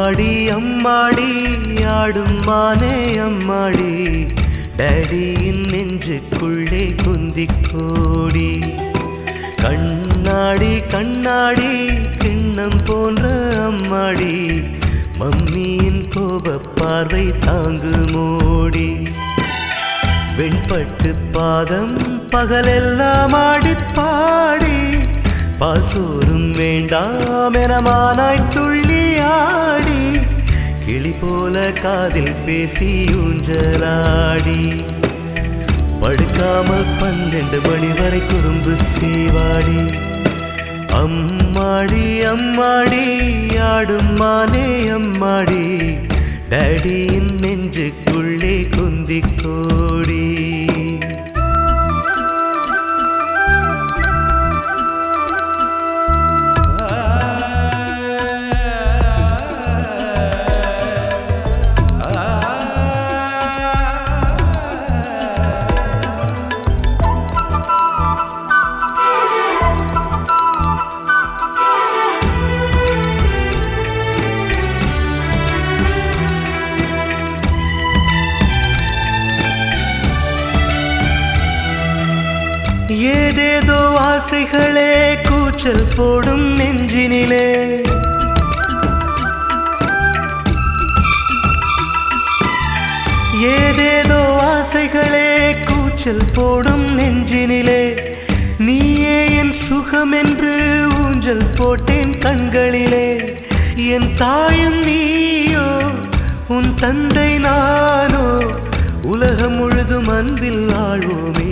அம்மாடி அம்மாடி ஆடும் மானே அம்மாடி டேடியின் நெஞ்சுக்குள்ளே குந்திக் கோடி கண்ணாடி கண்ணாடி கிண்ணம் போன்ற அம்மாடி மம்மியின் கோப பார்வை தாங்கு மோடி வெண்பட்டு பாதம் பகலெல்லாம் ஆடிப் பாடி பாசோரும் வேண்டாம் எனமானாய் துள்ளி ஆடி கிளி போல காதில் பேசி ஊஞ்சலாடி படுக்காமல் பன்னெண்டு மணி வரை குறும்பு சீவாடி அம்மாடி அம்மாடி ஆடும் மானே அம்மாடி டேடியின் நெஞ்சுக்குள்ளே குந்திக் கோடி ஏதேதோ ஆசைகளே கூச்சல் போடும் நெஞ்சினிலே ஏதேதோ ஆசைகளே கூச்சல் போடும் நெஞ்சினிலே நீயே என் சுகம் என்று ஊஞ்சல் போட்டேன் கண்களிலே என் தாயும் நீயோ உன் தந்தை நானோ உலகம் முழுதும் அன்பில் ஆழ்வோமே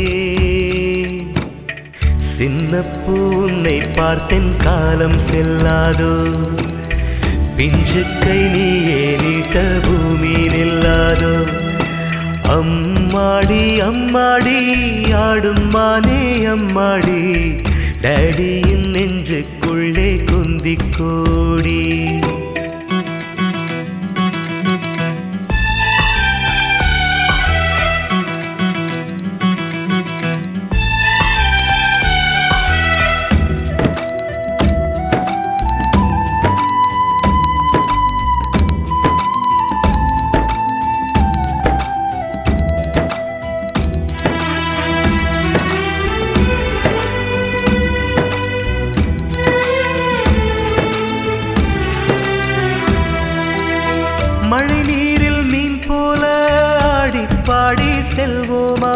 சின்னப்பூ உன்னை பார்த்தேன் காலம் செல்லாதோ பிஞ்சுக்கை நீயே நீட்ட பூமி நில்லாதோ அம்மாடி அம்மாடி ஆடும் மானே அம்மாடி டேடியின் நெஞ்சுக்குள்ளே குந்திக் கோடி மழை நீரில் மீன் போல ஆடி பாடி செல்வோமா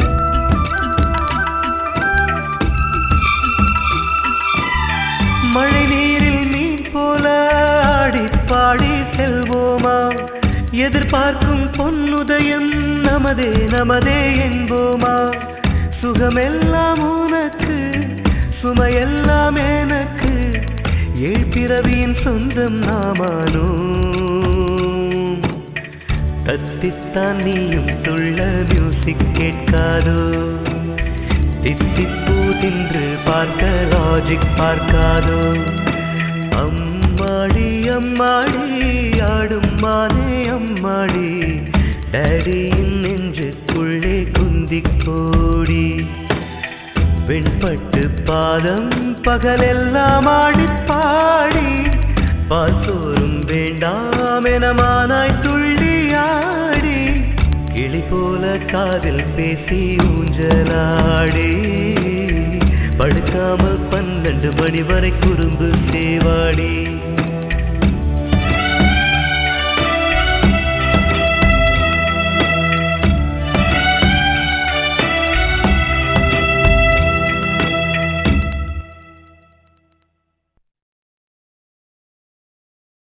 மழை நீரில் மீன் போல ஆடி பாடி செல்வோமா எதிர்பார்க்கும் பொன்னுதயம் நமதே நமதே என்போமா சுகமெல்லாம் உனக்கு சுமையெல்லாம் எனக்கு ஏழ் பிறவியின் சொந்தம் நாமானோ தத்தித்தான் நீயும் துள்ள மியூசிக் கேட்காதோ தித்திப்பூ தின்று பார்க்க லாஜிக் பார்க்காதோ அம்மாடி அம்மாடி ஆடும் மானே அம்மாடி டேடியின் நெஞ்சுக்குள்ளே குந்திக் கோடி வெண்பட்டு பாதம் பகலெல்லாம் ஆடிப் பாடி பாசோரும் வேண்டாம் எனமானாய் துள்ளி ஆடி கிளி போல காதில் பேசி ஊஞ்சலாடி படுக்காமல் பன்னெண்டு மணி வரை குறும்பு சேவாடி